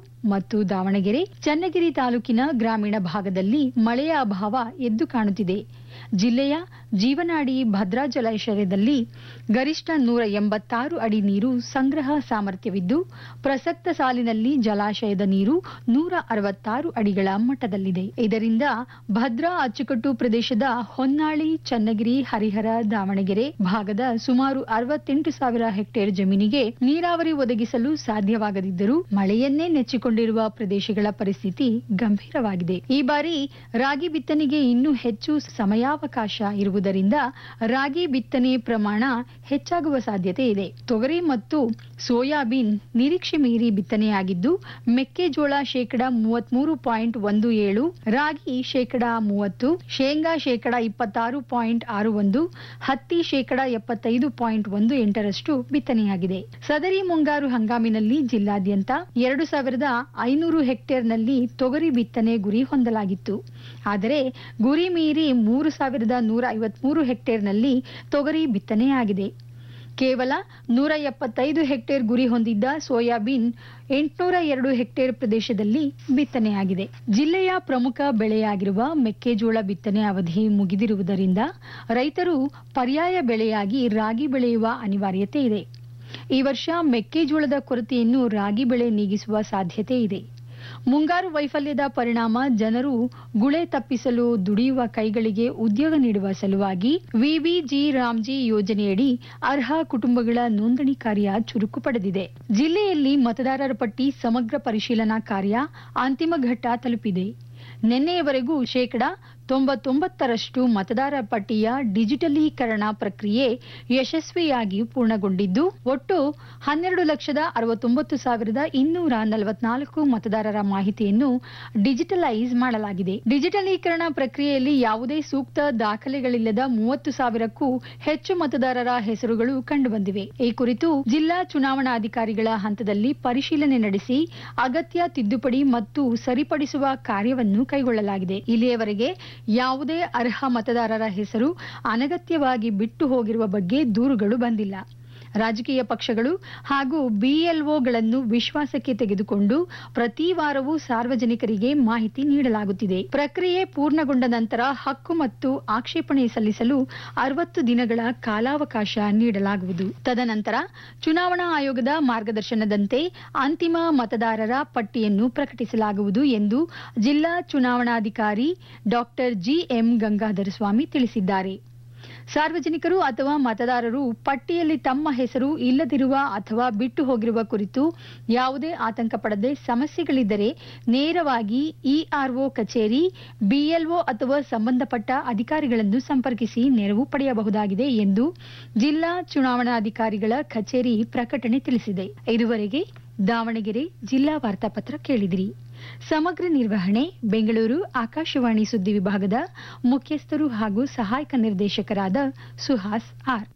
ಮತ್ತು ದಾವಣಗೆರೆ ಚನ್ನಗಿರಿ ತಾಲೂಕಿನ ಗ್ರಾಮೀಣ ಭಾಗದಲ್ಲಿ ಮಳೆಯ ಅಭಾವ ಎದ್ದು ಕಾಣುತ್ತಿದೆ ಜಿಲ್ಲೆಯ ಜೀವನಾಡಿ ಭದ್ರಾ ಜಲಾಶಯದಲ್ಲಿ ಗರಿಷ್ಠ ನೂರ ಎಂಬತ್ತಾರು ಅಡಿ ನೀರು ಸಂಗ್ರಹ ಸಾಮರ್ಥ್ಯವಿದ್ದು ಪ್ರಸಕ್ತ ಸಾಲಿನಲ್ಲಿ ಜಲಾಶಯದ ನೀರು ನೂರ ಅರವತ್ತಾರು ಅಡಿಗಳ ಮಟ್ಟದಲ್ಲಿದೆ ಇದರಿಂದ ಭದ್ರಾ ಅಚ್ಚುಕಟ್ಟು ಪ್ರದೇಶದ ಹೊನ್ನಾಳಿ ಚನ್ನಗಿರಿ ಹರಿಹರ ದಾವಣಗೆರೆ ಭಾಗದ ಸುಮಾರು ಅರವತ್ತೆಂಟು ಸಾವಿರ ಹೆಕ್ಟೇರ್ ಜಮೀನಿಗೆ ನೀರಾವರಿ ಒದಗಿಸಲು ಸಾಧ್ಯವಾಗದಿದ್ದರೂ ಮಳೆಯನ್ನೇ ನೆಚ್ಚಿಕೊಂಡಿರುವ ಪ್ರದೇಶಗಳ ಪರಿಸ್ಥಿತಿ ಗಂಭೀರವಾಗಿದೆ ಈ ಬಾರಿ ರಾಗಿ ಬಿತ್ತನೆಗೆ ಇನ್ನೂ ಹೆಚ್ಚು ಸಮಯಾವಕಾಶ ಇರುವುದರಿಂದ ರಾಗಿ ಬಿತ್ತನೆ ಪ್ರಮಾಣ ಹೆಚ್ಚಾಗುವ ಸಾಧ್ಯತೆ ಇದೆ ತೊಗರಿ ಮತ್ತು ಸೋಯಾಬೀನ್ ನಿರೀಕ್ಷೆ ಮೀರಿ ಬಿತ್ತನೆಯಾಗಿದ್ದು ಮೆಕ್ಕೆಜೋಳ ಶೇಕಡ ಮೂವತ್ಮೂರು ಪಾಯಿಂಟ್ ಒಂದು ಏಳು ರಾಗಿ ಶೇಕಡ ಮೂವತ್ತು ಶೇಂಗಾ ಶೇಕಡ ಇಪ್ಪತ್ತಾರು ಪಾಯಿಂಟ್ ಆರು ಒಂದು ಹತ್ತಿ ಶೇಕಡ ಎಪ್ಪತ್ತೈದು ಪಾಯಿಂಟ್ ಒಂದು ಎಂಟರಷ್ಟು ಬಿತ್ತನೆಯಾಗಿದೆ ಸದರಿ ಮುಂಗಾರು ಹಂಗಾಮಿನಲ್ಲಿ ಜಿಲ್ಲಾದ್ಯಂತ ಎರಡು ಸಾವಿರದ ಐನೂರು ಹೆಕ್ಟೇರ್ನಲ್ಲಿ ತೊಗರಿ ಬಿತ್ತನೆ ಗುರಿ ಹೊಂದಲಾಗಿತ್ತು ಆದರೆ ಗುರಿ ಮೀರಿ ಮೂರು ಸಾವಿರದ ನೂರ ಐವತ್ಮೂರು ಹೆಕ್ಟೇರ್ನಲ್ಲಿ ತೊಗರಿ ಬಿತ್ತನೆಯಾಗಿದೆ ಕೇವಲ ನೂರ ಎಪ್ಪತ್ತೈದು ಹೆಕ್ಟೇರ್ ಗುರಿ ಹೊಂದಿದ್ದ ಸೋಯಾಬೀನ್ ಎಂಟುನೂರ ಎರಡು ಹೆಕ್ಟೇರ್ ಪ್ರದೇಶದಲ್ಲಿ ಬಿತ್ತನೆಯಾಗಿದೆ ಜಿಲ್ಲೆಯ ಪ್ರಮುಖ ಬೆಳೆಯಾಗಿರುವ ಮೆಕ್ಕೆಜೋಳ ಬಿತ್ತನೆ ಅವಧಿ ಮುಗಿದಿರುವುದರಿಂದ ರೈತರು ಪರ್ಯಾಯ ಬೆಳೆಯಾಗಿ ರಾಗಿ ಬೆಳೆಯುವ ಅನಿವಾರ್ಯತೆ ಇದೆ ಈ ವರ್ಷ ಮೆಕ್ಕೆಜೋಳದ ಕೊರತೆಯನ್ನು ರಾಗಿ ಬೆಳೆ ನೀಗಿಸುವ ಸಾಧ್ಯತೆ ಇದೆ ಮುಂಗಾರು ವೈಫಲ್ಯದ ಪರಿಣಾಮ ಜನರು ಗುಳೆ ತಪ್ಪಿಸಲು ದುಡಿಯುವ ಕೈಗಳಿಗೆ ಉದ್ಯೋಗ ನೀಡುವ ಸಲುವಾಗಿ ವಿವಿಜಿ ರಾಮ್ಜಿ ಯೋಜನೆಯಡಿ ಅರ್ಹ ಕುಟುಂಬಗಳ ನೋಂದಣಿ ಕಾರ್ಯ ಚುರುಕು ಪಡೆದಿದೆ ಜಿಲ್ಲೆಯಲ್ಲಿ ಮತದಾರರ ಪಟ್ಟಿ ಸಮಗ್ರ ಪರಿಶೀಲನಾ ಕಾರ್ಯ ಅಂತಿಮ ಘಟ್ಟ ತಲುಪಿದೆ ನಿನ್ನೆಯವರೆಗೂ ಶೇಕಡ ತೊಂಬತ್ತೊಂಬತ್ತರಷ್ಟು ಮತದಾರ ಪಟ್ಟಿಯ ಡಿಜಿಟಲೀಕರಣ ಪ್ರಕ್ರಿಯೆ ಯಶಸ್ವಿಯಾಗಿ ಪೂರ್ಣಗೊಂಡಿದ್ದು ಒಟ್ಟು ಹನ್ನೆರಡು ಲಕ್ಷದ ಅರವತ್ತೊಂಬತ್ತು ಸಾವಿರದ ಇನ್ನೂರ ನಲವತ್ನಾಲ್ಕು ಮತದಾರರ ಮಾಹಿತಿಯನ್ನು ಡಿಜಿಟಲೈಸ್ ಮಾಡಲಾಗಿದೆ ಡಿಜಿಟಲೀಕರಣ ಪ್ರಕ್ರಿಯೆಯಲ್ಲಿ ಯಾವುದೇ ಸೂಕ್ತ ದಾಖಲೆಗಳಿಲ್ಲದ ಮೂವತ್ತು ಸಾವಿರಕ್ಕೂ ಹೆಚ್ಚು ಮತದಾರರ ಹೆಸರುಗಳು ಕಂಡುಬಂದಿವೆ ಈ ಕುರಿತು ಜಿಲ್ಲಾ ಚುನಾವಣಾಧಿಕಾರಿಗಳ ಹಂತದಲ್ಲಿ ಪರಿಶೀಲನೆ ನಡೆಸಿ ಅಗತ್ಯ ತಿದ್ದುಪಡಿ ಮತ್ತು ಸರಿಪಡಿಸುವ ಕಾರ್ಯವನ್ನು ಕೈಗೊಳ್ಳಲಾಗಿದೆ ಇಲ್ಲಿಯವರೆಗೆ ಯಾವುದೇ ಅರ್ಹ ಮತದಾರರ ಹೆಸರು ಅನಗತ್ಯವಾಗಿ ಬಿಟ್ಟು ಹೋಗಿರುವ ಬಗ್ಗೆ ದೂರುಗಳು ಬಂದಿಲ್ಲ ರಾಜಕೀಯ ಪಕ್ಷಗಳು ಹಾಗೂ ಬಿಎಲ್ಒಗಳನ್ನು ವಿಶ್ವಾಸಕ್ಕೆ ತೆಗೆದುಕೊಂಡು ಪ್ರತಿ ವಾರವೂ ಸಾರ್ವಜನಿಕರಿಗೆ ಮಾಹಿತಿ ನೀಡಲಾಗುತ್ತಿದೆ ಪ್ರಕ್ರಿಯೆ ಪೂರ್ಣಗೊಂಡ ನಂತರ ಹಕ್ಕು ಮತ್ತು ಆಕ್ಷೇಪಣೆ ಸಲ್ಲಿಸಲು ಅರವತ್ತು ದಿನಗಳ ಕಾಲಾವಕಾಶ ನೀಡಲಾಗುವುದು ತದನಂತರ ಚುನಾವಣಾ ಆಯೋಗದ ಮಾರ್ಗದರ್ಶನದಂತೆ ಅಂತಿಮ ಮತದಾರರ ಪಟ್ಟಿಯನ್ನು ಪ್ರಕಟಿಸಲಾಗುವುದು ಎಂದು ಜಿಲ್ಲಾ ಚುನಾವಣಾಧಿಕಾರಿ ಡಾಕ್ಟರ್ ಜಿಎಂ ಗಂಗಾಧರ ಸ್ವಾಮಿ ತಿಳಿಸಿದ್ದಾರೆ ಸಾರ್ವಜನಿಕರು ಅಥವಾ ಮತದಾರರು ಪಟ್ಟಿಯಲ್ಲಿ ತಮ್ಮ ಹೆಸರು ಇಲ್ಲದಿರುವ ಅಥವಾ ಬಿಟ್ಟು ಹೋಗಿರುವ ಕುರಿತು ಯಾವುದೇ ಆತಂಕ ಪಡದೆ ಸಮಸ್ಯೆಗಳಿದ್ದರೆ ನೇರವಾಗಿ ಇಆರ್ಒ ಕಚೇರಿ ಬಿಎಲ್ಒ ಅಥವಾ ಸಂಬಂಧಪಟ್ಟ ಅಧಿಕಾರಿಗಳನ್ನು ಸಂಪರ್ಕಿಸಿ ನೆರವು ಪಡೆಯಬಹುದಾಗಿದೆ ಎಂದು ಜಿಲ್ಲಾ ಚುನಾವಣಾಧಿಕಾರಿಗಳ ಕಚೇರಿ ಪ್ರಕಟಣೆ ತಿಳಿಸಿದೆ ಇದುವರೆಗೆ ದಾವಣಗೆರೆ ಜಿಲ್ಲಾ ವಾರ್ತಾಪತ್ರ ಕೇಳಿದಿರಿ ಸಮಗ್ರ ನಿರ್ವಹಣೆ ಬೆಂಗಳೂರು ಆಕಾಶವಾಣಿ ಸುದ್ದಿ ವಿಭಾಗದ ಮುಖ್ಯಸ್ಥರು ಹಾಗೂ ಸಹಾಯಕ ನಿರ್ದೇಶಕರಾದ ಸುಹಾಸ್ ಆರ್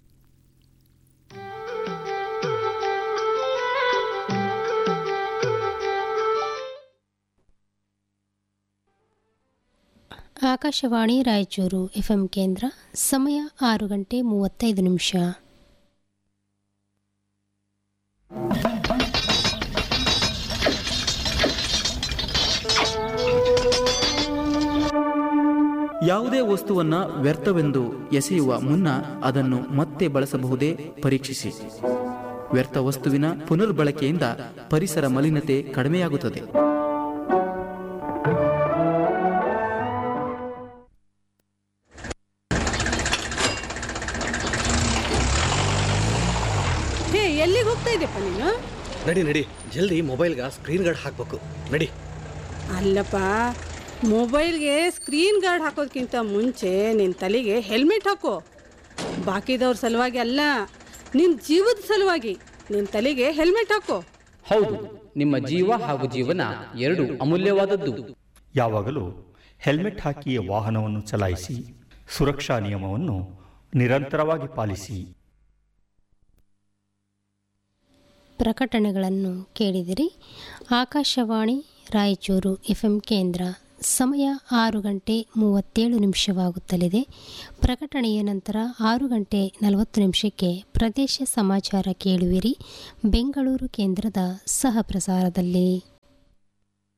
ಆಕಾಶವಾಣಿ ರಾಯಚೂರು ಎಫ್ಎಂ ಕೇಂದ್ರ ಸಮಯ ಆರು ಗಂಟೆ ಮೂವತ್ತೈದು ನಿಮಿಷ ಯಾವುದೇ ವಸ್ತುವನ್ನ ವ್ಯರ್ಥವೆಂದು ಎಸೆಯುವ ಮುನ್ನ ಅದನ್ನು ಮತ್ತೆ ಬಳಸಬಹುದೇ ಪರೀಕ್ಷಿಸಿ ವ್ಯರ್ಥ ವಸ್ತುವಿನ ಪುನರ್ಬಳಕೆಯಿಂದ ಪರಿಸರ ಮಲಿನತೆ ಕಡಿಮೆಯಾಗುತ್ತದೆ ಹೇ ಎಲ್ಲಿಗೆ ಹೋಗ್ತಾ ಇದೆಯಪ್ಪ ನೀನು ನಡಿ ನಡಿ ಜಲ್ದಿ ಮೊಬೈಲ್ಗೆ ಸ್ಕ್ರೀನ್ ಗಾರ್ಡ್ ಹಾಕ್ಬೇಕು ನಡಿ ಅಲ್ಲಪ್ಪ ಮೊಬೈಲ್ಗೆ ಸ್ಕ್ರೀನ್ ಗಾರ್ಡ್ ಹಾಕೋದ್ಕಿಂತ ಮುಂಚೆ ನಿನ್ನ ತಲೆಗೆ ಹೆಲ್ಮೆಟ್ ಹಾಕೋ ಬಾಕಿದವ್ರ ಸಲುವಾಗಿ ಅಲ್ಲ ನಿನ್ನ ಜೀವದ ಸಲುವಾಗಿ ನಿನ್ನ ತಲೆಗೆ ಹೆಲ್ಮೆಟ್ ಹಾಕೋ ಹೌದು ನಿಮ್ಮ ಜೀವ ಹಾಗೂ ಜೀವನ ಎರಡು ಅಮೂಲ್ಯವಾದದ್ದು ಯಾವಾಗಲೂ ಹೆಲ್ಮೆಟ್ ಹಾಕಿ ವಾಹನವನ್ನು ಚಲಾಯಿಸಿ ಸುರಕ್ಷಾ ನಿಯಮವನ್ನು ನಿರಂತರವಾಗಿ ಪಾಲಿಸಿ ಪ್ರಕಟಣೆಗಳನ್ನು ಕೇಳಿದಿರಿ ಆಕಾಶವಾಣಿ ರಾಯಚೂರು ಎಫ್ಎಂ ಕೇಂದ್ರ ಸಮಯ ಆರು ಗಂಟೆ ಮೂವತ್ತೇಳು ನಿಮಿಷವಾಗುತ್ತಲಿದೆ ಪ್ರಕಟಣೆಯ ನಂತರ ಆರು ಗಂಟೆ ನಲವತ್ತು ನಿಮಿಷಕ್ಕೆ ಪ್ರದೇಶ ಸಮಾಚಾರ ಕೇಳುವಿರಿ ಬೆಂಗಳೂರು ಕೇಂದ್ರದ ಸಹ ಪ್ರಸಾರದಲ್ಲಿ